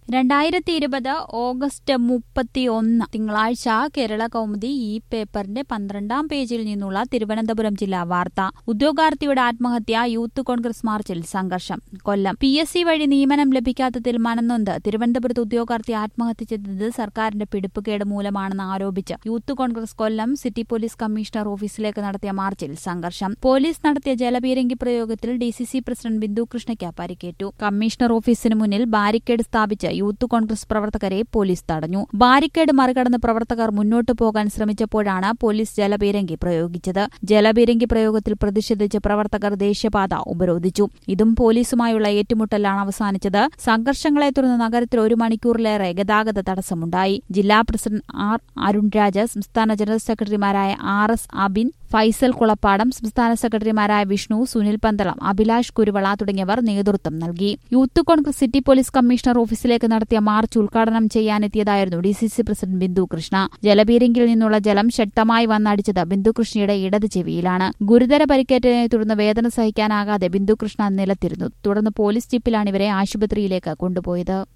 രണ്ടായിരത്തി ഇരുപത് ഓഗസ്റ്റ് മുപ്പത്തി ഒന്ന് തിങ്കളാഴ്ച കേരള കൗമുദി ഈ പേപ്പറിന്റെ പന്ത്രണ്ടാം പേജിൽ നിന്നുള്ള തിരുവനന്തപുരം ജില്ലാ വാർത്ത ഉദ്യോഗാർത്ഥിയുടെ ആത്മഹത്യ യൂത്ത് കോൺഗ്രസ് മാർച്ചിൽ സംഘർഷം കൊല്ലം പി എസ് സി വഴി നിയമനം ലഭിക്കാത്തതിൽ മനംനൊന്ത് തിരുവനന്തപുരത്ത് ഉദ്യോഗാർത്ഥി ആത്മഹത്യ ചെയ്തത് സർക്കാരിന്റെ പിടിപ്പുകേട് മൂലമാണെന്ന് ആരോപിച്ച് youth Congress Kollam city police commissioner ഓഫീസിലേക്ക് നടത്തിയ മാർച്ചിൽ സംഘർഷം പോലീസ് നടത്തിയ ജലപീരങ്കി പ്രയോഗത്തിൽ D C C president Bindu കൃഷ്ണയ്ക്ക് പരിക്കേറ്റു കമ്മീഷണർ ഓഫീസിന് മുന്നിൽ ബാരിക്കേഡ് സ്ഥാപിച്ച് യൂത്ത് കോൺഗ്രസ് പ്രവർത്തകരെ പോലീസ് തടഞ്ഞു ബാരിക്കേഡ് മറികടന്ന് പ്രവർത്തകർ മുന്നോട്ടു പോകാൻ ശ്രമിച്ചപ്പോഴാണ് പോലീസ് ജലപീരങ്കി പ്രയോഗിച്ചത് ജലപീരങ്കി പ്രയോഗത്തിൽ പ്രതിഷേധിച്ച് പ്രവർത്തകർ ദേശീയപാത ഉപരോധിച്ചു ഇതും പോലീസുമായുള്ള ഏറ്റുമുട്ടലാണ് അവസാനിച്ചത് സംഘർഷങ്ങളെ തുടർന്ന് നഗരത്തിൽ ഒരു മണിക്കൂറിലേറെ ഗതാഗത തടസ്സമുണ്ടായി ജില്ലാ പ്രസിഡന്റ് ആർ അരുൺരാജ് സംസ്ഥാന ജനറൽ സെക്രട്ടറിമാരായ ആർ എസ് അബിൻ ഫൈസൽ കുളപ്പാടം സംസ്ഥാന സെക്രട്ടറിമാരായ വിഷ്ണു സുനിൽ പന്തളം അഭിലാഷ് കുരുവള തുടങ്ങിയവർ നേതൃത്വം നൽകി youth Congress city police commissioner ഓഫീസിലേക്ക് നടത്തിയ മാർച്ച് ഉദ്ഘാടനം ചെയ്യാനെത്തിയതായിരുന്നു D C C president Bindu Krishna ജലപീരങ്കിൽ നിന്നുള്ള ജലം ശക്തമായി വന്നടിച്ചത് ബിന്ദു കൃഷ്ണയുടെ ഇടത് ചെവിയിലാണ് ഗുരുതര പരിക്കേറ്റതിനെ തുടർന്ന് വേദന സഹിക്കാനാകാതെ ബിന്ദു കൃഷ്ണ നിലത്തിരുന്നു തുടർന്ന് പോലീസ് ജീപ്പിലാണ് ഇവരെ ആശുപത്രിയിലേക്ക് കൊണ്ടുപോയത്